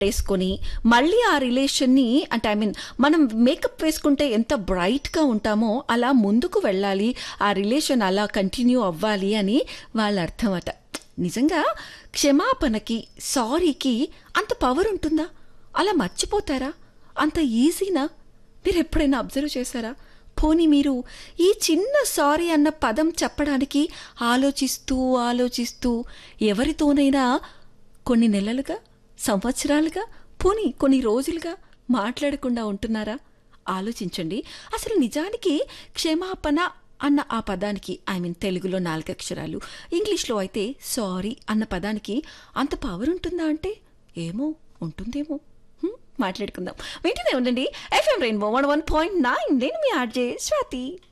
వేసుకొని మళ్ళీ ఆ రిలేషన్ని అంటే ఐ మీన్ మనం మేకప్ వేసుకుంటే ఎంత బ్రైట్గా ఉంటామో అలా ముందుకు వెళ్ళాలి ఆ రిలేషన్ అలా కంటిన్యూ అవ్వాలి అని వాళ్ళ అర్థం అట నిజంగా క్షమాపణకి సారీకి అంత పవర్ ఉంటుందా అలా మర్చిపోతారా అంత ఈజీనా మీరు ఎప్పుడైనా అబ్జర్వ్ చేశారా పోనీ మీరు ఈ చిన్న సారీ అన్న పదం చెప్పడానికి ఆలోచిస్తూ ఆలోచిస్తూ ఎవరితోనైనా కొన్ని నెలలుగా సంవత్సరాలుగా పోనీ కొన్ని రోజులుగా మాట్లాడకుండా ఉంటున్నారా ఆలోచించండి అసలు నిజానికి క్షమాపణ అన్న ఆ పదానికి ఐ మీన్ తెలుగులో నాలుగు అక్షరాలు ఇంగ్లీష్లో అయితే సారీ అన్న పదానికి అంత పవర్ ఉంటుందా అంటే ఏమో ఉంటుందేమో హ్మ్, మాట్లాడుకుందాం వెంటనే ఉండండి FM rainbow one one point nine నేను మీ ఆర్జే స్వాతి